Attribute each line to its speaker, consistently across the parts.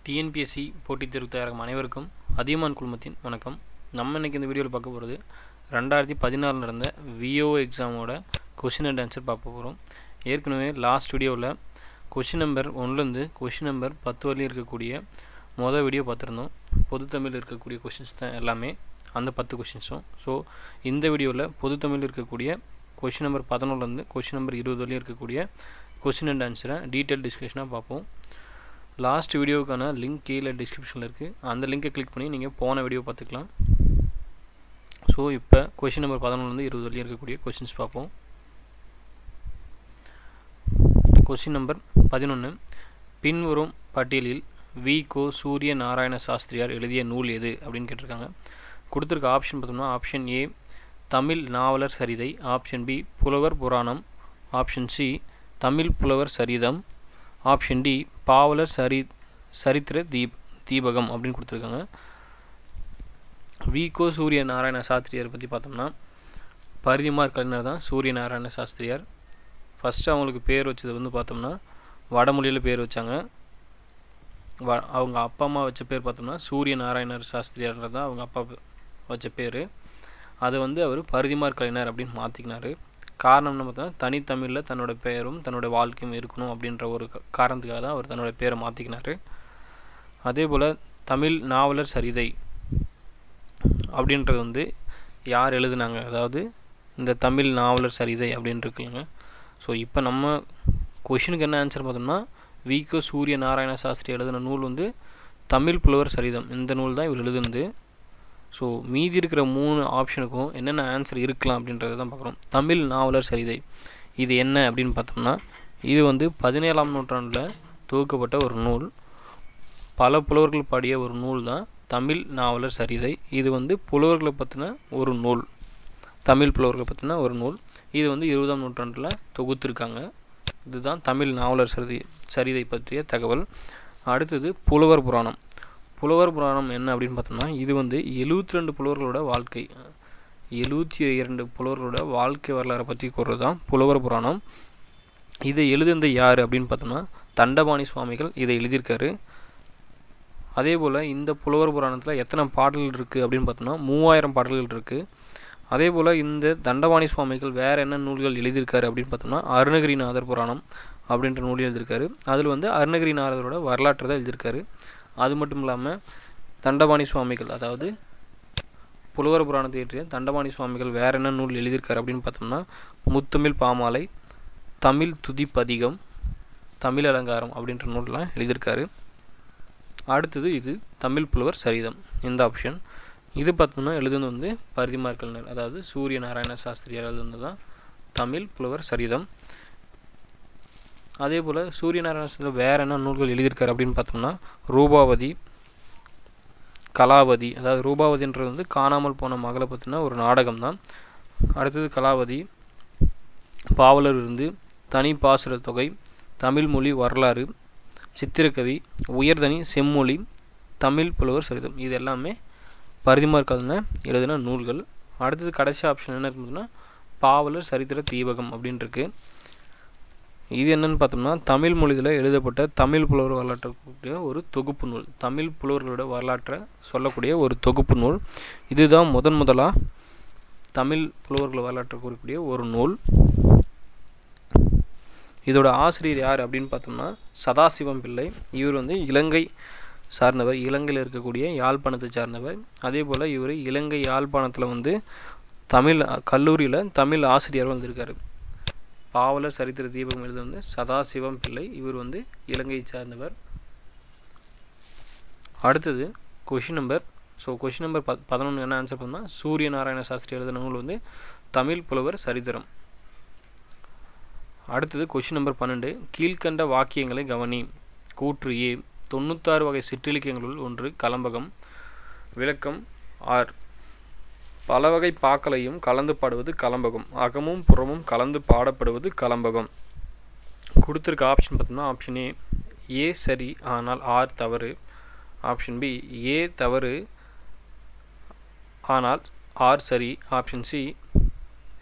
Speaker 1: TNPSC போட்டித் தேர்வு தயாராகும் அனைவருக்கும் அதியமான் குழுமத்தின் வணக்கம் நம்ம இன்னைக்கு இந்த வீடியோவில் பார்க்க போகிறது ரெண்டாயிரத்தி பதினாறு நடந்த விஓ எக்ஸாமோட கொஷின் அண்ட் ஆன்சர் பார்க்க போகிறோம் ஏற்கனவே லாஸ்ட் வீடியோவில் கொஷின் நம்பர் ஒன்றுலேருந்து கொஷின் நம்பர் பத்து வரையும் இருக்கக்கூடிய மொதல் வீடியோ பார்த்துருந்தோம் பொது தமிழ் இருக்கக்கூடிய கொஷின்ஸ் தான் எல்லாமே அந்த பத்து கொஷின்ஸும் ஸோ இந்த வீடியோவில் பொது தமிழ் இருக்கக்கூடிய கொஷின் நம்பர் பதினொன்றுலேருந்து கொஷின் நம்பர் இருபது வரையும் இருக்கக்கூடிய கொஷின் அண்ட் ஆன்சரை டீட்டெயில் டிஸ்கஷனாக பார்ப்போம் லாஸ்ட் வீடியோவுக்கான லிங்க் கீழே டிஸ்கிரிப்ஷனில் இருக்குது அந்த லிங்கை கிளிக் பண்ணி நீங்கள் போன வீடியோ பார்த்துக்கலாம் ஸோ இப்போ கொஷின் நம்பர் பதினொன்றுலேருந்து இருபது வரையும் இருக்கக்கூடிய கொஷின்ஸ் பார்ப்போம் கொஷின் நம்பர் பதினொன்று பின்வரும் பட்டியலில் வி கோ சூரிய நாராயண சாஸ்திரியார் எழுதிய நூல் எது அப்படின்னு கேட்டிருக்காங்க கொடுத்துருக்க ஆப்ஷன் பார்த்தோம்னா ஆப்ஷன் ஏ தமிழ் நாவலர் சரிதை ஆப்ஷன் பி புலவர் புராணம் ஆப்ஷன் சி தமிழ் புலவர் சரிதம் ஆப்ஷன் டி பாவலர் சரி சரித்திர தீப் தீபகம் அப்படின்னு கொடுத்துருக்காங்க விகோ சூரிய நாராயண சாஸ்திரியார் பற்றி பார்த்தோம்னா பரிதிமார் கலைஞர் தான் சூரிய நாராயண சாஸ்திரியார் ஃபஸ்ட்டு அவங்களுக்கு பேர் வச்சது வந்து பார்த்தோம்னா வடமொழியில் பேர் வச்சாங்க வ அவங்க அப்பா அம்மா வச்ச பேர் பார்த்தோம்னா சூரிய நாராயணர் சாஸ்திரியார்ன்றது தான் அவங்க அப்பா வச்ச பேர் அதை வந்து அவர் பரிதிமார் கலைஞர் அப்படின்னு மாற்றிக்கினார் காரணம்னு பார்த்தோம்னா தனித்தமிழில் தன்னோட பெயரும் தன்னோட வாழ்க்கையும் இருக்கணும் அப்படின்ற ஒரு காரணத்துக்காக தான் அவர் தன்னோட பேரை மாற்றிக்கினார் அதே போல் தமிழ் நாவலர் சரிதை அப்படின்றது வந்து யார் எழுதுனாங்க அதாவது இந்த தமிழ் நாவலர் சரிதை அப்படின்னு இருக்குல்லங்க ஸோ இப்போ நம்ம கொஷினுக்கு என்ன ஆன்சர் பார்த்தோம்னா விகோ சூரிய நாராயண சாஸ்திரி எழுதின நூல் வந்து தமிழ் புலவர் சரிதம் இந்த நூல் தான் இவர் எழுதுனது ஸோ மீதி இருக்கிற மூணு ஆப்ஷனுக்கும் என்னென்ன ஆன்சர் இருக்கலாம் அப்படின்றத தான் பார்க்குறோம் தமிழ் நாவலர் சரிதை இது என்ன அப்படின்னு பார்த்தோம்னா இது வந்து பதினேழாம் நூற்றாண்டில் தொகுக்கப்பட்ட ஒரு நூல் பல புலவர்கள் பாடிய ஒரு நூல் தான் தமிழ் நாவலர் சரிதை இது வந்து புலவர்களை பற்றின ஒரு நூல் தமிழ் புலவர்களை பற்றின ஒரு நூல் இது வந்து இருபதாம் நூற்றாண்டில் தொகுத்துருக்காங்க இதுதான் தமிழ் நாவலர் சரிதை சரிதை பற்றிய தகவல் அடுத்தது புலவர் புராணம் புலவர் புராணம் என்ன அப்படின்னு பார்த்தோம்னா இது வந்து எழுபத்தி ரெண்டு புலவர்களோட வாழ்க்கை எழுபத்தி இரண்டு புலவர்களோட வாழ்க்கை வரலாறை பற்றி கூறுறது தான் புலவர் புராணம் இதை எழுதுந்த யார் அப்படின்னு பார்த்தோம்னா தண்டபாணி சுவாமிகள் இதை எழுதியிருக்காரு அதே போல் இந்த புலவர் புராணத்தில் எத்தனை பாடல்கள் இருக்குது அப்படின்னு பார்த்தோம்னா மூவாயிரம் பாடல்கள் இருக்குது அதே போல் இந்த தண்டபாணி சுவாமிகள் வேறு என்ன நூல்கள் எழுதியிருக்காரு அப்படின்னு பார்த்தோம்னா அருணகிரிநாதர் புராணம் அப்படின்ற நூல் எழுதியிருக்காரு அதில் வந்து அருணகிரிநாதரோட வரலாற்றை தான் எழுதியிருக்காரு அது மட்டும் இல்லாமல் தண்டபாணி சுவாமிகள் அதாவது புலவர் புராணத்தை இயற்றிய தண்டபாணி சுவாமிகள் வேறு என்ன நூல் எழுதியிருக்காரு அப்படின்னு பார்த்தோம்னா முத்தமிழ் பாமாலை தமிழ் துதிப்பதிகம் தமிழ் அலங்காரம் அப்படின்ற நூல்லாம் எழுதியிருக்காரு அடுத்தது இது தமிழ் புலவர் சரிதம் இந்த ஆப்ஷன் இது பார்த்தோம்னா எழுதுனது வந்து பரிதிமார் கலைஞர் அதாவது சூரிய நாராயண சாஸ்திரியார் எழுதுனது தான் தமிழ் புலவர் சரிதம் அதே போல் சூரிய நாராயண வேறு என்ன நூல்கள் எழுதியிருக்காரு அப்படின்னு பார்த்தோம்னா ரூபாவதி கலாவதி அதாவது ரூபாவதின்றது வந்து காணாமல் போன மகளை பற்றின ஒரு நாடகம் தான் அடுத்தது கலாவதி பாவலர் இருந்து தனி பாசுர தொகை தமிழ் மொழி வரலாறு சித்திரக்கவி உயர்தனி செம்மொழி தமிழ் புலவர் சரிதம் இது எல்லாமே பரிதிமார் கலைஞர் எழுதின நூல்கள் அடுத்தது கடைசி ஆப்ஷன் என்ன இருக்குதுன்னா பாவலர் சரித்திர தீபகம் அப்படின்ட்டுருக்கு இது என்னன்னு பார்த்தோம்னா தமிழ் மொழியில் எழுதப்பட்ட தமிழ் புலவர் வரலாற்றை ஒரு தொகுப்பு நூல் தமிழ் புலவர்களோட வரலாற்றை சொல்லக்கூடிய ஒரு தொகுப்பு நூல் இதுதான் முதன் முதலாக தமிழ் புலவர்கள் வரலாற்றை கூறக்கூடிய ஒரு நூல் இதோட ஆசிரியர் யார் அப்படின்னு பார்த்தோம்னா சதாசிவம் பிள்ளை இவர் வந்து இலங்கை சார்ந்தவர் இலங்கையில் இருக்கக்கூடிய யாழ்ப்பாணத்தை சார்ந்தவர் அதே போல் இவர் இலங்கை யாழ்ப்பாணத்தில் வந்து தமிழ் கல்லூரியில் தமிழ் ஆசிரியர் வந்திருக்காரு பாவலர் சரித்திர தீபகம் எழுத வந்து சதாசிவம் பிள்ளை இவர் வந்து இலங்கையை சார்ந்தவர் அடுத்தது question number so question number பத் பதினொன்று என்ன ஆன்சர் பண்ணால் சூரிய நாராயண சாஸ்திரி எழுதின நூல் வந்து தமிழ் புலவர் சரித்திரம் அடுத்தது கொஷின் நம்பர் பன்னெண்டு கீழ்கண்ட வாக்கியங்களை கவனி கூற்று ஏ தொண்ணூத்தாறு வகை சிற்றிலக்கியங்களுள் ஒன்று கலம்பகம் விளக்கம் ஆர் பல வகை பாக்களையும் கலந்து பாடுவது கலம்பகம் அகமும் புறமும் கலந்து பாடப்படுவது கலம்பகம் கொடுத்துருக்க ஆப்ஷன் பார்த்தோம்னா ஆப்ஷன் ஏ ஏ சரி ஆனால் ஆர் தவறு ஆப்ஷன் பி ஏ தவறு ஆனால் ஆர் சரி ஆப்ஷன் சி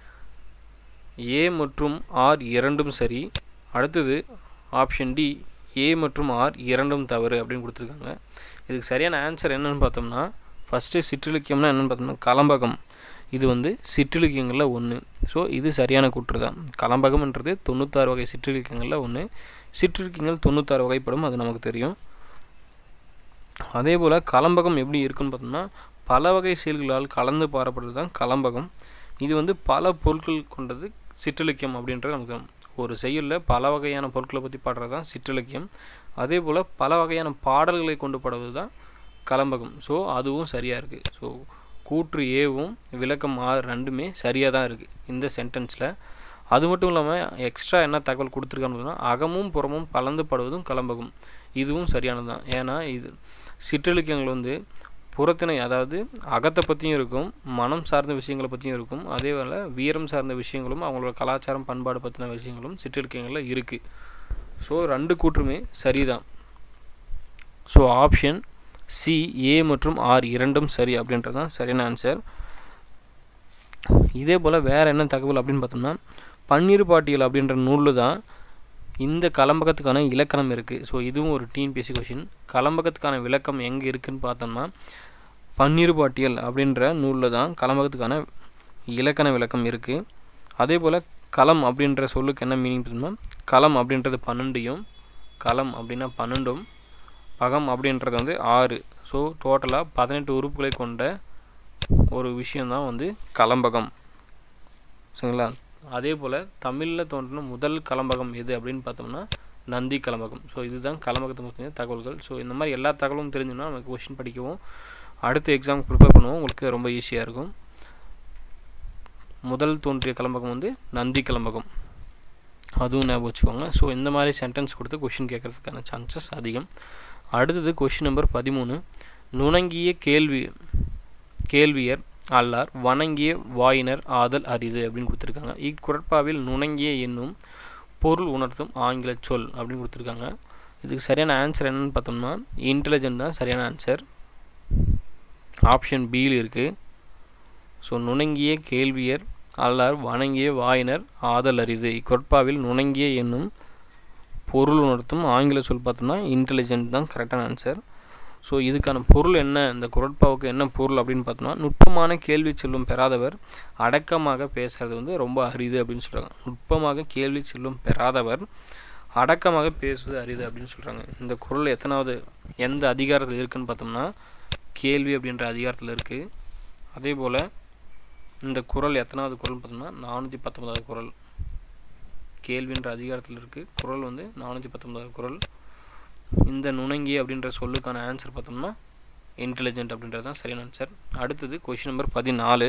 Speaker 1: ஏ மற்றும் ஆர் இரண்டும் சரி அடுத்தது ஆப்ஷன் டி ஏ மற்றும் ஆர் இரண்டும் தவறு அப்படின்னு கொடுத்துருக்காங்க இதுக்கு சரியான ஆன்சர் என்னன்னு பார்த்தோம்னா ஃபஸ்ட்டு சிற்றிலக்கியம்னா என்னென்னு பார்த்தோம்னா கலம்பகம் இது வந்து சிற்றிலக்கியங்களில் ஒன்று ஸோ இது சரியான கூற்று தான் கலம்பகம்ன்றது தொண்ணூத்தாறு வகை சிற்றிலக்கியங்களில் ஒன்று சிற்றிலக்கியங்கள் தொண்ணூத்தாறு வகைப்படும் அது நமக்கு தெரியும் அதே போல் கலம்பகம் எப்படி இருக்குன்னு பார்த்தோம்னா பல வகை செயல்களால் கலந்து பாடப்படுறது தான் கலம்பகம் இது வந்து பல பொருட்கள் கொண்டது சிற்றிலக்கியம் அப்படின்றது நமக்கு ஒரு செய்யுளில் பல வகையான பொருட்களை பற்றி பாடுறது தான் சிற்றிலக்கியம் அதே போல் பல வகையான பாடல்களை கொண்டு பாடுவது தான் கலம்பகம் ஸோ அதுவும் சரியாக இருக்குது ஸோ கூற்று ஏவும் விளக்கம் ஆறு ரெண்டுமே சரியாக தான் இருக்குது இந்த சென்டென்ஸில் அது மட்டும் இல்லாமல் எக்ஸ்ட்ரா என்ன தகவல் கொடுத்துருக்கான்னு அகமும் புறமும் கலந்து படுவதும் கலம்பகம் இதுவும் சரியானது தான் ஏன்னா இது சிற்றிலக்கியங்கள் வந்து புறத்தினை அதாவது அகத்தை பற்றியும் இருக்கும் மனம் சார்ந்த விஷயங்களை பற்றியும் இருக்கும் அதே போல் வீரம் சார்ந்த விஷயங்களும் அவங்களோட கலாச்சாரம் பண்பாடு பற்றின விஷயங்களும் சிற்றிலக்கியங்களில் இருக்குது ஸோ ரெண்டு கூற்றுமே சரிதான் ஸோ ஆப்ஷன் சி ஏ மற்றும் ஆர் இரண்டும் சரி அப்படின்றது தான் சரியான ஆன்சர் இதே போல் வேறு என்ன தகவல் அப்படின்னு பார்த்தோம்னா பன்னீர் பாட்டியல் அப்படின்ற நூலில் தான் இந்த கலம்பகத்துக்கான இலக்கணம் இருக்குது ஸோ இதுவும் ஒரு டிஎன்பிஎஸ்சி கொஷின் கலம்பகத்துக்கான விளக்கம் எங்கே இருக்குதுன்னு பார்த்தோம்னா பன்னீர் பாட்டியல் அப்படின்ற நூலில் தான் கலம்பகத்துக்கான இலக்கண விளக்கம் இருக்குது அதே போல் களம் அப்படின்ற சொல்லுக்கு என்ன மீனிங் பார்த்தோம்னா களம் அப்படின்றது பன்னெண்டையும் களம் அப்படின்னா பன்னெண்டும் பகம் அப்படின்றது வந்து ஆறு ஸோ டோட்டலாக பதினெட்டு உறுப்புகளை கொண்ட ஒரு விஷயந்தான் வந்து கலம்பகம் சரிங்களா அதே போல் தமிழில் தோன்றின முதல் கலம்பகம் எது அப்படின்னு பார்த்தோம்னா நந்தி கலம்பகம் ஸோ இதுதான் கலம்பகத்தை பற்றின தகவல்கள் ஸோ இந்த மாதிரி எல்லா தகவலும் தெரிஞ்சுன்னா நமக்கு கொஷின் படிக்கவும் அடுத்த எக்ஸாம் ப்ரிப்பேர் பண்ணுவோம் உங்களுக்கு ரொம்ப ஈஸியாக இருக்கும் முதல் தோன்றிய கலம்பகம் வந்து நந்தி கலம்பகம் அதுவும் ஞாபகம் வச்சுக்கோங்க ஸோ இந்த மாதிரி சென்டென்ஸ் கொடுத்து கொஷின் கேட்குறதுக்கான சான்சஸ் அதிகம் அடுத்தது கொஷின் நம்பர் பதிமூணு நுணங்கிய கேள்வி கேள்வியர் அல்லார் வணங்கிய வாயினர் ஆதல் அரிது அப்படின்னு கொடுத்துருக்காங்க இக்குரட்பாவில் நுணங்கிய என்னும் பொருள் உணர்த்தும் ஆங்கில சொல் அப்படின்னு கொடுத்துருக்காங்க இதுக்கு சரியான ஆன்சர் என்னன்னு பார்த்தோம்னா இன்டெலிஜென்ட் தான் சரியான ஆன்சர் ஆப்ஷன் பியில் இருக்குது ஸோ நுணங்கிய கேள்வியர் அல்லார் வணங்கிய வாயினர் ஆதல் அரிது இக்கொற்பாவில் நுணங்கிய என்னும் பொருள் உணர்த்தும் ஆங்கில சொல் பார்த்தோம்னா இன்டெலிஜென்ட் தான் கரெக்டான ஆன்சர் ஸோ இதுக்கான பொருள் என்ன இந்த குரட்பாவுக்கு என்ன பொருள் அப்படின்னு பார்த்தோம்னா நுட்பமான கேள்வி செல்வம் பெறாதவர் அடக்கமாக பேசுறது வந்து ரொம்ப அரிது அப்படின்னு சொல்கிறாங்க நுட்பமாக கேள்வி செல்வம் பெறாதவர் அடக்கமாக பேசுவது அரிது அப்படின்னு சொல்கிறாங்க இந்த குரல் எத்தனாவது எந்த அதிகாரத்தில் இருக்குன்னு பார்த்தோம்னா கேள்வி அப்படின்ற அதிகாரத்தில் இருக்குது அதே போல் இந்த குரல் எத்தனாவது குரல் பார்த்தோம்னா நானூற்றி பத்தொன்பதாவது குரல் கேள்வின்ற அதிகாரத்தில் இருக்குது குரல் வந்து நானூற்றி பத்தொன்பதாவது குரல் இந்த நுணங்கி அப்படின்ற சொல்லுக்கான ஆன்சர் பார்த்தோம்னா இன்டெலிஜென்ட் அப்படின்றது தான் சரியான ஆன்சர் அடுத்தது கொஷின் நம்பர் பதினாலு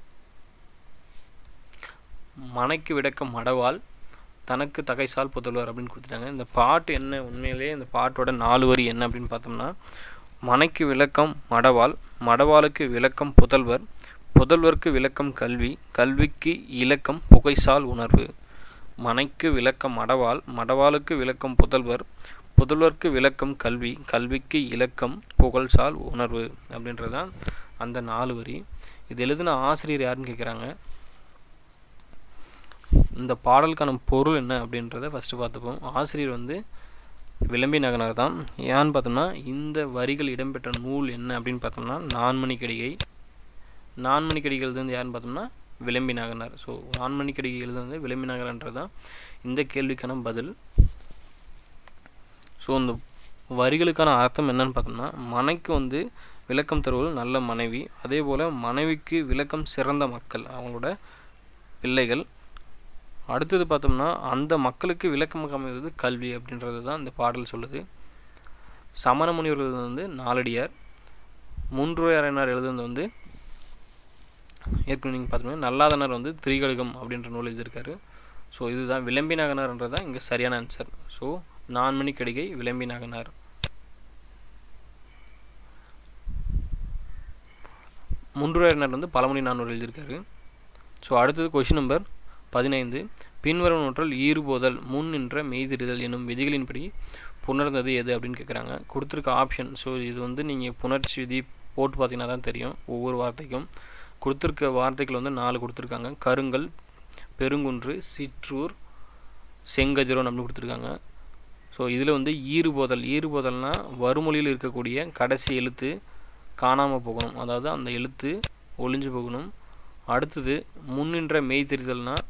Speaker 1: மனைக்கு விடக்கம் மடவால் தனக்கு தகைசால் புதல்வர் அப்படின்னு கொடுத்துட்டாங்க இந்த பாட்டு என்ன உண்மையிலேயே இந்த பாட்டோட நாலு வரி என்ன அப்படின்னு பார்த்தோம்னா மனைக்கு விளக்கம் மடவால் மடவாளுக்கு விளக்கம் புதல்வர் புதல்வர்க்கு விளக்கம் கல்வி கல்விக்கு இலக்கம் புகைசால் உணர்வு மனைக்கு விளக்கம் மடவால் மடவாளுக்கு விளக்கம் புதல்வர் புதல்வர்க்கு விளக்கம் கல்வி கல்விக்கு இலக்கம் புகழ்சால் உணர்வு அப்படின்றது தான் அந்த நாலு வரி இது எழுதின ஆசிரியர் யாருன்னு கேட்குறாங்க இந்த பாடலுக்கான பொருள் என்ன அப்படின்றத ஃபஸ்ட்டு பார்த்துப்போம் ஆசிரியர் வந்து விளம்பி நகனார் தான் ஏன்னு பார்த்தோம்னா இந்த வரிகள் இடம்பெற்ற நூல் என்ன அப்படின்னு பார்த்தோம்னா நான்மணி கடிகை நான்மணி கடிகை எழுதுனது யாருன்னு பார்த்தோம்னா விளம்பி நாகனார் ஸோ நான்மணி கடிகை எழுதுனது விளம்பி நாகரன்றது தான் இந்த கேள்விக்கான பதில் ஸோ இந்த வரிகளுக்கான அர்த்தம் என்னன்னு பார்த்தோம்னா மனைக்கு வந்து விளக்கம் தருவது நல்ல மனைவி அதே போல் மனைவிக்கு விளக்கம் சிறந்த மக்கள் அவங்களோட பிள்ளைகள் அடுத்தது பார்த்தோம்னா அந்த மக்களுக்கு விளக்கம் அமைவது கல்வி அப்படின்றது தான் இந்த பாடல் சொல்லுது சமண முனிவர்கள் வந்து நாலடியார் மூன்றுரையறிஞர் எழுதுனது வந்து ஏற்கனவே நீங்கள் பார்த்தோம்னா நல்லாதனர் வந்து திரிகடுகம் அப்படின்ற நூல் எழுதியிருக்காரு ஸோ இதுதான் விளம்பி நகனார்ன்றது தான் இங்கே சரியான ஆன்சர் ஸோ நான்மணி கடிகை விளம்பி நகனார் முன்றுரையறிஞர் வந்து பழமொழி நானூறு எழுதியிருக்காரு ஸோ அடுத்தது கொஷின் நம்பர் பதினைந்து பின்வரும் நூற்றல் ஈறுபோதல் முன் நின்ற மெய்திரிதல் என்னும் விதிகளின்படி புணர்ந்தது எது அப்படின்னு கேட்குறாங்க கொடுத்துருக்க ஆப்ஷன் ஸோ இது வந்து நீங்கள் புணர்ச்சி விதி போட்டு பார்த்தீங்கன்னா தான் தெரியும் ஒவ்வொரு வார்த்தைக்கும் கொடுத்துருக்க வார்த்தைகள் வந்து நாலு கொடுத்துருக்காங்க கருங்கல் பெருங்குன்று சிற்றூர் செங்கதிரோன் அப்படின்னு கொடுத்துருக்காங்க ஸோ இதில் வந்து ஈறுபோதல் ஈறுபோதல்னால் வறுமொழியில் இருக்கக்கூடிய கடைசி எழுத்து காணாமல் போகணும் அதாவது அந்த எழுத்து ஒளிஞ்சு போகணும் அடுத்தது முன்னின்ற மெய் தெரிதல்னால்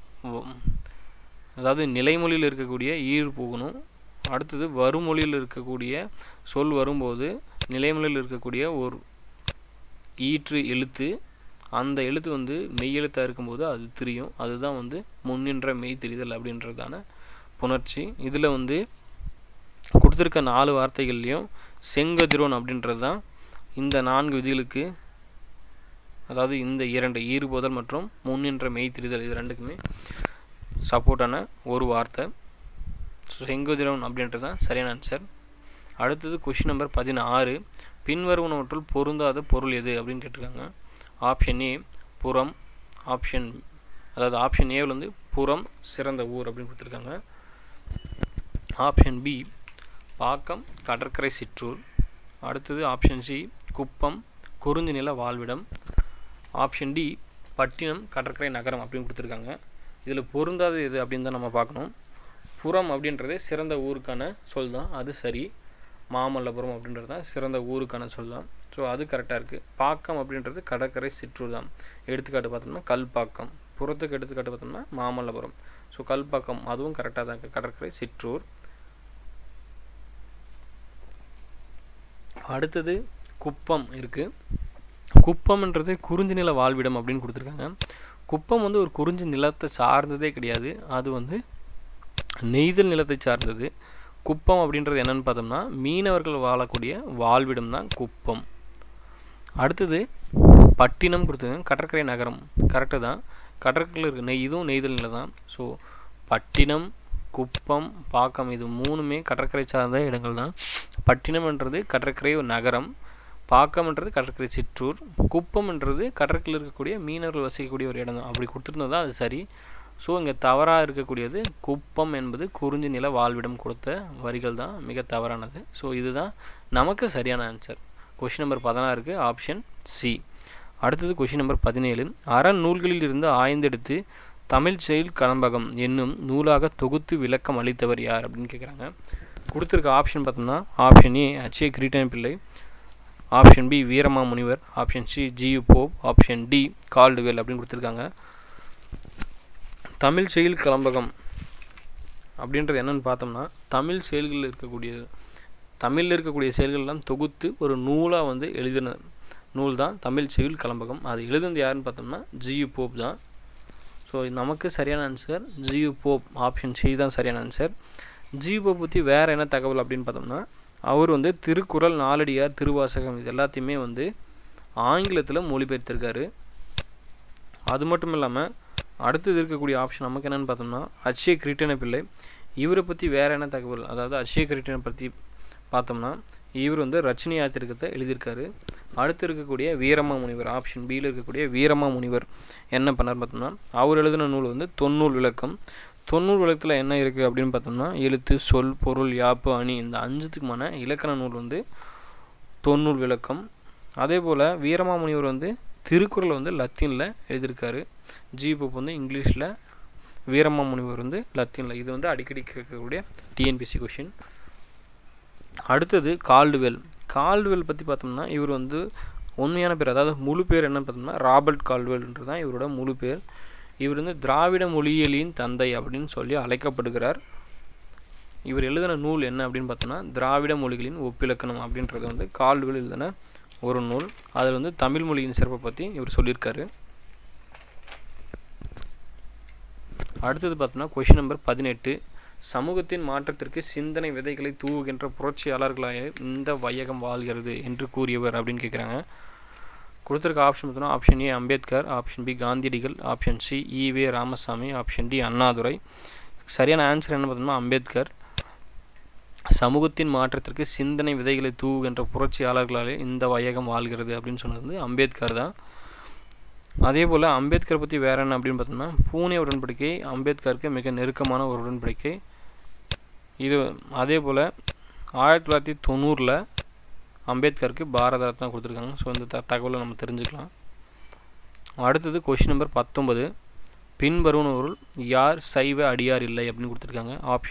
Speaker 1: அதாவது நிலைமொழியில் இருக்கக்கூடிய ஈறு போகணும் அடுத்தது வறுமொழியில் இருக்கக்கூடிய சொல் வரும்போது நிலைமொழியில் இருக்கக்கூடிய ஒரு ஈற்று எழுத்து அந்த எழுத்து வந்து மெய் எழுத்தாக இருக்கும்போது அது தெரியும் அதுதான் வந்து முன்னின்ற மெய் தெரிதல் அப்படின்றதான புணர்ச்சி இதில் வந்து கொடுத்துருக்க நாலு வார்த்தைகள்லையும் செங்கதிரோன் அப்படின்றது தான் இந்த நான்கு விதிகளுக்கு அதாவது இந்த இரண்டு ஈறுபோதல் மற்றும் முன்னின்ற மெய் தெரிதல் இது ரெண்டுக்குமே சப்போர்ட்டான ஒரு வார்த்தை செங்கதிரோன் அப்படின்றது தான் சரியான ஆன்சர் அடுத்தது கொஷின் நம்பர் பதினாறு பின்வருவனவற்றுள் பொருந்தாத பொருள் எது அப்படின்னு கேட்டிருக்காங்க ஆப்ஷன் ஏ புறம் ஆப்ஷன் அதாவது ஆப்ஷன் ஏவில் வந்து புறம் சிறந்த ஊர் அப்படின்னு கொடுத்துருக்காங்க ஆப்ஷன் பி பாக்கம் கடற்கரை சிற்றூர் அடுத்தது ஆப்ஷன் சி குப்பம் குறிஞ்சி நில வாழ்விடம் ஆப்ஷன் டி பட்டினம் கடற்கரை நகரம் அப்படின்னு கொடுத்துருக்காங்க இதில் பொருந்தாத எது அப்படின்னு தான் நம்ம பார்க்கணும் புறம் அப்படின்றது சிறந்த ஊருக்கான சொல் தான் அது சரி மாமல்லபுரம் அப்படின்றது தான் சிறந்த ஊருக்கான சொல் தான் ஸோ அது கரெக்டாக இருக்குது பாக்கம் அப்படின்றது கடற்கரை சிற்றூர் தான் எடுத்துக்காட்டு பார்த்தோம்னா கல்பாக்கம் புறத்துக்கு எடுத்துக்காட்டு பார்த்தோம்னா மாமல்லபுரம் ஸோ கல்பாக்கம் அதுவும் கரெக்டாக தான் இருக்குது கடற்கரை சிற்றூர் அடுத்தது குப்பம் இருக்குது குப்பம்ன்றது குறிஞ்சி நில வாழ்விடம் அப்படின்னு கொடுத்துருக்காங்க குப்பம் வந்து ஒரு குறிஞ்சி நிலத்தை சார்ந்ததே கிடையாது அது வந்து நெய்தல் நிலத்தை சார்ந்தது குப்பம் அப்படின்றது என்னென்னு பார்த்தோம்னா மீனவர்கள் வாழக்கூடிய வாழ்விடம் தான் குப்பம் அடுத்தது பட்டினம் கொடுத்துருக்காங்க கடற்கரை நகரம் கரெக்டு தான் கடற்கரையில் இருக்க நெய் இதுவும் நெய்தல் நிலை தான் ஸோ பட்டினம் குப்பம் பாக்கம் இது மூணுமே கடற்கரை சார்ந்த இடங்கள் தான் பட்டினம்ன்றது கடற்கரை ஒரு நகரம் பாக்கம்ன்றது கடற்கரை சிற்றூர் குப்பம்ன்றது கடற்கரையில் இருக்கக்கூடிய மீனவர்கள் வசிக்கக்கூடிய ஒரு இடம் தான் அப்படி கொடுத்துருந்தது தான் அது சரி ஸோ இங்கே தவறாக இருக்கக்கூடியது குப்பம் என்பது குறிஞ்சி நில வாழ்விடம் கொடுத்த வரிகள் தான் மிக தவறானது ஸோ இதுதான் நமக்கு சரியான ஆன்சர் கொஷின் நம்பர் பதினாறுக்கு ஆப்ஷன் சி அடுத்தது கொஷின் நம்பர் பதினேழு அறநூல்களில் இருந்து ஆய்ந்தெடுத்து தமிழ் செயல் கலம்பகம் என்னும் நூலாக தொகுத்து விளக்கம் அளித்தவர் யார் அப்படின்னு கேட்குறாங்க கொடுத்துருக்க ஆப்ஷன் பார்த்தோம்னா ஆப்ஷன் ஏ அச்சே கிரீட்டன் பிள்ளை option B Veeramamunivar option C G U Pope option D Caldwell அப்படின்னு கொடுத்துருக்காங்க தமிழ் செயல் கலம்பகம் அப்படின்றது என்னென்னு பார்த்தோம்னா தமிழ் செயல்களில் இருக்கக்கூடிய தமிழில் இருக்கக்கூடிய செயல்கள்லாம் தொகுத்து ஒரு நூலாக வந்து எழுதின நூல் தான் தமிழ் செயல் கலம்பகம் அது எழுதுனது யாருன்னு பார்த்தோம்னா ஜியு போப் தான் ஸோ நமக்கு சரியான answer G U Pope option C தான் சரியான ஆன்சர் ஜியு போப் பற்றி வேறு என்ன தகவல் அப்படின்னு பார்த்தோம்னா அவர் வந்து திருக்குறள் நாலடியார் திருவாசகம் இது எல்லாத்தையுமே வந்து ஆங்கிலத்தில் மொழிபெயர்த்திருக்காரு அது மட்டும் இல்லாமல் அடுத்தது இருக்கக்கூடிய ஆப்ஷன் நமக்கு என்னென்னு பார்த்தோம்னா அட்சய கிரீட்டன பிள்ளை இவரை பற்றி வேறு என்ன தகவல் அதாவது அட்சய கிரீட்டனை பற்றி பார்த்தோம்னா இவர் வந்து ரச்சனை யாத்திரிக்கத்தை எழுதியிருக்காரு அடுத்து இருக்கக்கூடிய வீரமா முனிவர் ஆப்ஷன் பியில் இருக்கக்கூடிய வீரமா முனிவர் என்ன பண்ணார் பார்த்தோம்னா அவர் எழுதின நூல் வந்து தொன்னூல் விளக்கம் தொண்ணூறு விளக்கத்தில் என்ன இருக்குது அப்படின்னு பார்த்தோம்னா எழுத்து சொல் பொருள் யாப்பு அணி இந்த அஞ்சுத்துக்குமான இலக்கண நூல் வந்து தொன்னூல் விளக்கம் அதே போல் வீரமாமுனிவர் வந்து திருக்குறள் வந்து லத்தீனில் எழுதியிருக்காரு ஜிபுப் வந்து இங்கிலீஷில் வீரமாமுனிவர் வந்து லத்தீனில் இது வந்து அடிக்கடி கேட்கக்கூடிய டிஎன்பிசி கொஷின் அடுத்தது கால்டுவெல் கால்டுவெல் பற்றி பார்த்தோம்னா இவர் வந்து உண்மையான பேர் அதாவது முழு பேர் என்ன பார்த்தோம்னா ராபர்ட் கால்டுவெல்ன்றது தான் இவரோட முழு பேர் இவர் வந்து திராவிட மொழியியலின் தந்தை அப்படின்னு சொல்லி அழைக்கப்படுகிறார் இவர் எழுதின நூல் என்ன அப்படின்னு பார்த்தோம்னா திராவிட மொழிகளின் ஒப்பிலக்கணம் அப்படின்றது வந்து கால்டுவெல் எழுதின ஒரு நூல் அதில் வந்து தமிழ் மொழியின் சிறப்பை பற்றி இவர் சொல்லியிருக்காரு அடுத்தது பார்த்தோம்னா கொஷின் நம்பர் பதினெட்டு சமூகத்தின் மாற்றத்திற்கு சிந்தனை விதைகளை தூவுகின்ற புரட்சியாளர்களாக இந்த வையகம் வாழ்கிறது என்று கூறியவர் அப்படின்னு கேட்குறாங்க கொடுத்துருக்க ஆப்ஷன் பார்த்தோம்னா option A Ambedkar option B Gandhiyadigal option C E V Ramasamy option D Annadurai சரியான ஆன்சர் என்ன பார்த்தோம்னா அம்பேத்கர் சமூகத்தின் மாற்றத்திற்கு சிந்தனை விதைகளை தூவுகின்ற புரட்சியாளர்களாலே இந்த வையகம் வாழ்கிறது அப்படின்னு சொன்னது வந்து அம்பேத்கர் தான் அதே போல் அம்பேத்கர் பற்றி வேற என்ன அப்படின்னு பார்த்தோம்னா பூனே உடன்படிக்கை அம்பேத்கருக்கு மிக நெருக்கமான ஒரு உடன்படிக்கை இது அதே போல் ஆயிரத்தி தொள்ளாயிரத்தி தொண்ணூறில் அம்பேத்கருக்கு பாரத ரத்னா கொடுத்துருக்காங்க ஸோ இந்த த தகவலை நம்ம தெரிஞ்சுக்கலாம் அடுத்தது கொஷின் நம்பர் பத்தொன்பது பின்வருவனவருள் யார் சைவ அடியார் இல்லை அப்படின்னு கொடுத்துருக்காங்க option A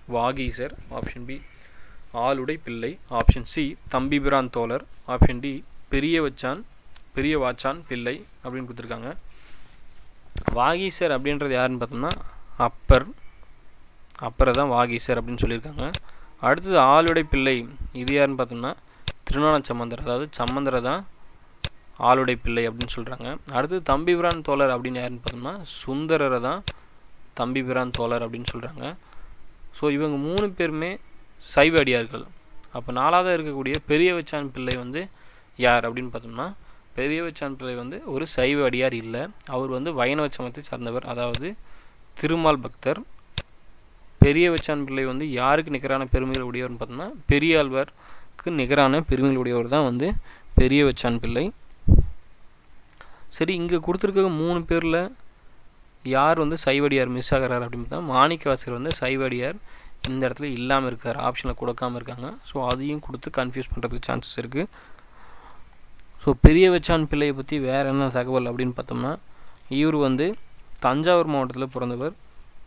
Speaker 1: Vageesar option B Aludai Pillai option C தம்பிபிரான் தோழர் ஆப்ஷன் டி பெரிய வச்சான் பெரிய வாச்சான் பிள்ளை அப்படின்னு கொடுத்துருக்காங்க வாகீசர் அப்படின்றது யாருன்னு பார்த்தோம்னா அப்பர் அப்பரை தான் வாகீசர் அப்படின்னு சொல்லியிருக்காங்க அடுத்தது ஆளுடை பிள்ளை இது யாருன்னு பார்த்தோம்னா திருநாள சம்பந்தர் அதாவது சம்பந்தரை தான் ஆளுடை பிள்ளை அப்படின்னு சொல்கிறாங்க அடுத்து தம்பிபிரான் தோழர் அப்படின்னு யாருன்னு பார்த்தோம்னா சுந்தரரை தான் தம்பிபிரான் தோழர் அப்படின்னு சொல்கிறாங்க ஸோ இவங்க மூணு பேருமே சைவ அடியார்கள் அப்போ நாலாவது இருக்கக்கூடிய பெரிய வச்சான் பிள்ளை வந்து யார் அப்படின்னு பார்த்தோம்னா பெரிய வச்சான் பிள்ளை வந்து ஒரு சைவ அடியார் இல்லை அவர் வந்து வைணவ சமயத்தை சார்ந்தவர் அதாவது திருமால் பக்தர் பெரிய வச்சான் பிள்ளை வந்து யாருக்கு நிகரான பெருமைகள் உடையவர்னு பார்த்தோம்னா பெரியாழ்வாருக்கு நிகரான பெருமைகள் உடையவர் தான் வந்து பெரிய வச்சான் பிள்ளை சரி இங்கே கொடுத்துருக்க மூணு பேரில் யார் வந்து சைவடியார் மிஸ் ஆகிறார் அப்படின்னு பார்த்தா மாணிக்கவாசகர் வந்து சைவடியார் இந்த இடத்துல இல்லாமல் இருக்கார் ஆப்ஷனில் கொடுக்காமல் இருக்காங்க ஸோ அதையும் கொடுத்து கன்ஃபியூஸ் பண்ணுறதுக்கு சான்சஸ் இருக்குது ஸோ பெரிய வச்சான் பிள்ளையை பற்றி வேறு என்ன தகவல் அப்படின்னு பார்த்தோம்னா இவர் வந்து தஞ்சாவூர் மாவட்டத்தில் பிறந்தவர்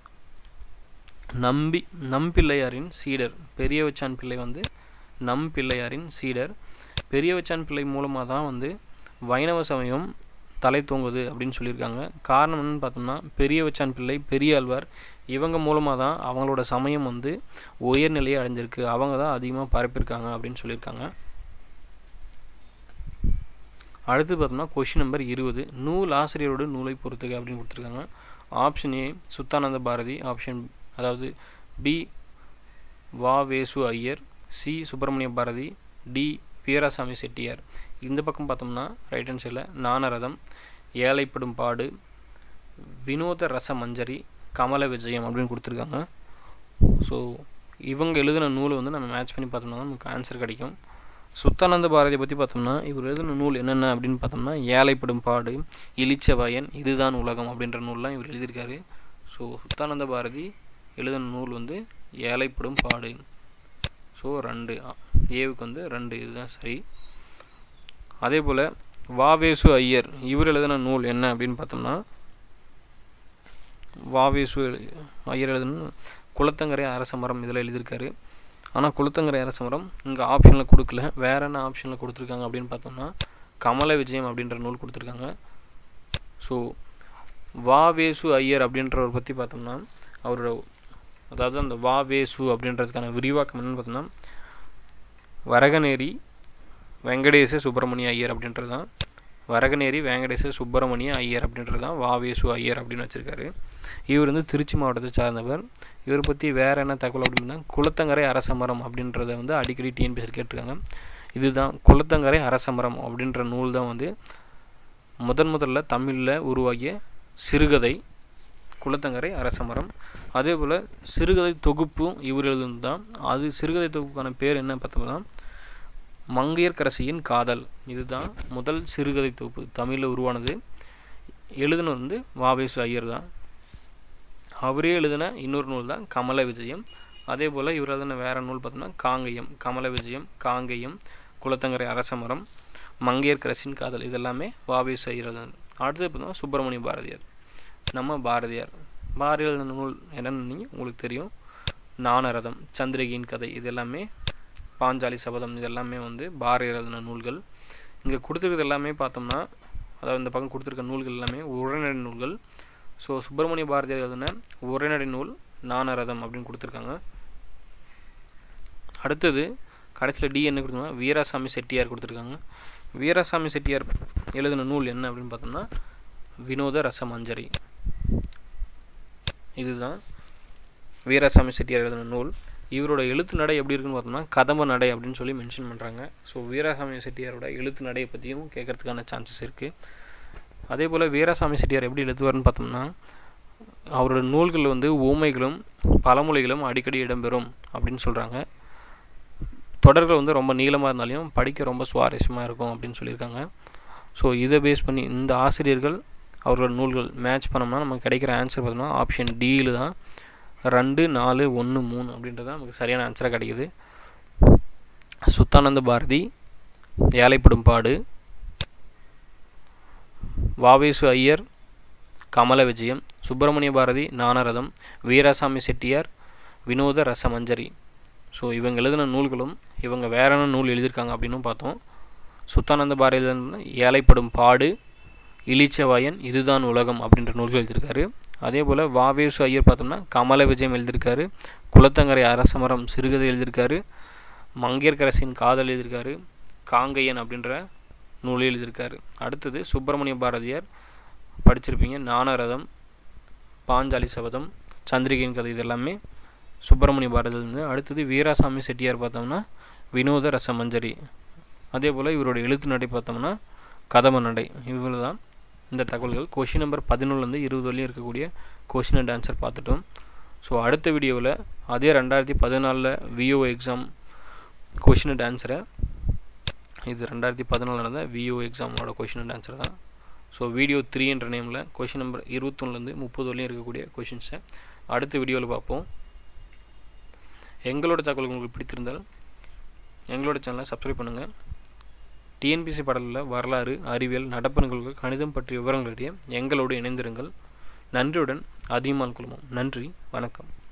Speaker 1: நம்பி நம்பிள்ளையாரின் சீடர் பெரிய வச்சான் பிள்ளை வந்து நம் பிள்ளையாரின் சீடர் பெரிய வச்சான் பிள்ளை மூலமாக தான் வந்து வைணவ சமயம் தலை தூங்குது அப்படின்னு சொல்லியிருக்காங்க காரணம் என்னன்னு பார்த்தோம்னா பெரிய வச்சான் பிள்ளை பெரிய ஆழ்வார் இவங்க மூலமாக தான் அவங்களோட சமயம் வந்து உயர்நிலையை அடைஞ்சிருக்கு அவங்க தான் அதிகமாக பரப்பியிருக்காங்க அப்படின்னு சொல்லியிருக்காங்க அடுத்து பார்த்தோம்னா கொஷின் நம்பர் இருபது நூல் ஆசிரியரோட நூலை பொறுத்துக அப்படின்னு கொடுத்துருக்காங்க option A Suddhananda Bharathi option அதாவது B Va Vesu Iyer C Subramania Bharathi D Veerasamy Chettiar இந்த பக்கம் பார்த்தோம்னா ரைட் ஹேண்ட் சைடில் நானரதம் ஏழைப்படும் பாடு வினோத ரச மஞ்சரி கமல விஜயம் அப்படின்னு கொடுத்துருக்காங்க ஸோ இவங்க எழுதின நூலை வந்து நம்ம மேட்ச் பண்ணி பார்த்தோம்னா நமக்கு ஆன்சர் கிடைக்கும் சுத்தானந்த பாரதியை பற்றி பார்த்தோம்னா இவர் எழுதின நூல் என்னென்ன அப்படின்னு பார்த்தோம்னா ஏழைப்படும் பாடு இளிச்சவாயன் இதுதான் உலகம் அப்படின்ற நூல்லாம் இவர் எழுதியிருக்காரு ஸோ சுத்தானந்த பாரதி எழுதின நூல் வந்து ஏழைப்படும் பாடு ஸோ ரெண்டு ஏவுக்கு வந்து ரெண்டு இதுதான் சரி அதே போல் வாவேசு ஐயர் இவர் எழுதின நூல் என்ன அப்படின்னு பார்த்தோம்னா வாவேசு ஐயர் எழுதின குளத்தங்கரை அரச மரம் இதில் எழுதியிருக்காரு ஆனால் குளத்தங்கரை அரச மரம் இங்கே ஆப்ஷனில் கொடுக்கல வேற என்ன ஆப்ஷனில் கொடுத்துருக்காங்க அப்படின்னு பார்த்தோம்னா கமல விஜயம் அப்படின்ற நூல் கொடுத்துருக்காங்க ஸோ வாவேசு ஐயர் அப்படின்றவர் பற்றி பார்த்தோம்னா அவரோட அதாவது அந்த வாவேசு அப்படின்றதுக்கான விரிவாக்கம் என்னன்னு பார்த்தோம்னா வரகநேரி வெங்கடேச சுப்பிரமணிய ஐயர் அப்படின்றது தான் வரகநேரி வெங்கடேச சுப்பிரமணிய ஐயர் அப்படின்றது தான் வாவேசு ஐயர் அப்படின்னு வச்சுருக்காரு இவர் வந்து திருச்சி மாவட்டத்தை சார்ந்தவர் இவரை பற்றி வேறு என்ன தகவல் அப்படின்னா குளத்தங்கரை அரசமரம் அப்படின்றத வந்து அடிக்கடி டிஎன்பிஎஸ்சில் கேட்டிருக்காங்க இதுதான் குளத்தங்கரை அரசமரம் அப்படின்ற நூல் தான் வந்து முதன் முதல்ல தமிழில் உருவாகிய சிறுகதை குளத்தங்கரை அரசமரம் அதே போல் சிறுகதை தொகுப்பும் இவர் எழுதுனது தான் அது சிறுகதை தொகுப்புக்கான பேர் என்ன பார்த்தோம்னா மங்கையர்கரசியின் காதல் இதுதான் முதல் சிறுகதை தொகுப்பு தமிழில் உருவானது எழுதுனது வந்து வாவேசு ஐயர் தான் அவரே எழுதின இன்னொரு நூல் தான் கமல விஜயம் அதே போல் இவர் எழுதின வேறு நூல் பார்த்தோம்னா காங்கயம் கமல விஜயம் காங்கயம் குளத்தங்கரை அரசமரம் மங்கையர்கரசின் காதல் இதெல்லாமே வாவேசு ஐயர் எழுதினது அடுத்தது பார்த்தோம்னா சுப்பிரமணிய பாரதியார் நம்ம பாரதியார் பாரதியார் எழுதின நூல் என்னென்னு உங்களுக்கு தெரியும் நானரதம் சந்திரகியின் கதை இது எல்லாமே பாஞ்சாலி சபதம் இதெல்லாமே வந்து பாரதியார் எழுதின நூல்கள் இங்கே கொடுத்துருக்கிறது எல்லாமே பார்த்தோம்னா அதாவது இந்த பக்கம் கொடுத்துருக்க நூல்கள் எல்லாமே உரைநடை நூல்கள் ஸோ சுப்பிரமணிய பாரதியார் எழுதின உரைநடை நூல் நானரதம் அப்படின்னு கொடுத்துருக்காங்க அடுத்தது கடைசியில் டி என்ன கொடுத்தோம்னா வீராசாமி செட்டியார் கொடுத்துருக்காங்க வீராசாமி செட்டியார் எழுதின நூல் என்ன அப்படின்னு பார்த்தோம்னா வினோத ரசமஞ்சரி இதுதான் வீராசாமி செட்டியார் எழுதின நூல் இவரோட எழுத்து நடை எப்படி இருக்குன்னு பார்த்தோம்னா கதம்ப நடை அப்படின்னு சொல்லி மென்ஷன் பண்ணுறாங்க ஸோ வீராசாமி செட்டியாரோட எழுத்து நடையை பற்றியும் கேட்கறதுக்கான சான்சஸ் இருக்குது அதே போல் வீராசாமி செட்டியார் எப்படி எழுதுவார்னு பார்த்தோம்னா அவரோட நூல்கள் வந்து ஊமைகளும் பழமொழிகளும் அடிக்கடி இடம்பெறும் அப்படின்னு சொல்கிறாங்க தொடர்கள் வந்து ரொம்ப நீளமாக இருந்தாலையும் படிக்க ரொம்ப சுவாரஸ்யமாக இருக்கும் அப்படின்னு சொல்லியிருக்காங்க ஸோ இதை பேஸ் பண்ணி இந்த ஆசிரியர்கள் அவரோட நூல்கள் மேட்ச் பண்ணோம்னா நமக்கு கிடைக்கிற ஆன்சர் பார்த்தோம்னா ஆப்ஷன் டியில் தான் ரெண்டு நாலு ஒன்று மூணு அப்படின்றது தான் நமக்கு சரியான ஆன்சராக கிடைக்குது சுத்தானந்த பாரதி ஏழைப்படும் பாடு வாவேசு ஐயர் கமல விஜயம் சுப்பிரமணிய பாரதி நானரதம் வீராசாமி செட்டியார் வினோத ரசமஞ்சரி ஸோ இவங்க எழுதின நூல்களும் இவங்க வேற என்ன நூல் எழுதியிருக்காங்க அப்படின்னும் பார்த்தோம் சுத்தானந்த பாரதி ஏழைப்படும் பாடு இளிச்சவாயன் இதுதான் உலகம் அப்படின்ற நூல்கள் எழுதியிருக்காரு அதே போல் வாவேசு ஐயர் பார்த்தோம்னா கமல விஜயம் எழுதியிருக்காரு குளத்தங்கரை அரசமரம் சிறுகதை எழுதியிருக்காரு மங்கையர்கரசின் காதல் எழுதியிருக்காரு காங்கையன் அப்படின்ற நூலை எழுதியிருக்காரு அடுத்தது சுப்பிரமணிய பாரதியார் படிச்சிருப்பீங்க ஞானரதம் பாஞ்சாலி சபதம் சந்திரிகையின் கதை இது எல்லாமே சுப்பிரமணிய பாரதியிலிருந்து அடுத்தது வீராசாமி செட்டியார் பார்த்தோம்னா வினோத ரசமஞ்சரி அதே போல் இவரோட எழுத்து நடை பார்த்தோம்னா கதம நடை இவ்வளோ தான் இந்த தகவல்கள் கொஷின் நம்பர் பதினொன்றுலேருந்து இருபது வரையும் இருக்கக்கூடிய கொஷின் அண்ட் ஆன்சர் பார்த்துட்டோம் ஸோ அடுத்த வீடியோவில் அதே ரெண்டாயிரத்தி பதினாலில் விஓ எக்ஸாம் கொஷின் அண்ட் ஆன்சரை இது ரெண்டாயிரத்தி பதினாலில் நடந்த விஓ எக்ஸாமோட கொஷின் அண்ட் ஆன்சர் தான் ஸோ வீடியோ த்ரீ என்ற நேமில் கொஷின் நம்பர் இருபத்தொன்னுலேருந்து முப்பது வரையும் இருக்கக்கூடிய கொஷின்ஸை அடுத்த வீடியோவில் பார்ப்போம் எங்களோட தகவல் உங்களுக்கு பிடித்திருந்தால் எங்களோட சேனலை சப்ஸ்கிரைப் பண்ணுங்கள் டிஎன்பிசி பாடலில் வரலாறு அறிவியல் நடப்பு நிகழ்வுகள் கணிதம் பற்றிய விவரங்களிடையே எங்களோடு இணைந்திருங்கள் நன்றியுடன் அதிகமான் குழுமம் நன்றி வணக்கம்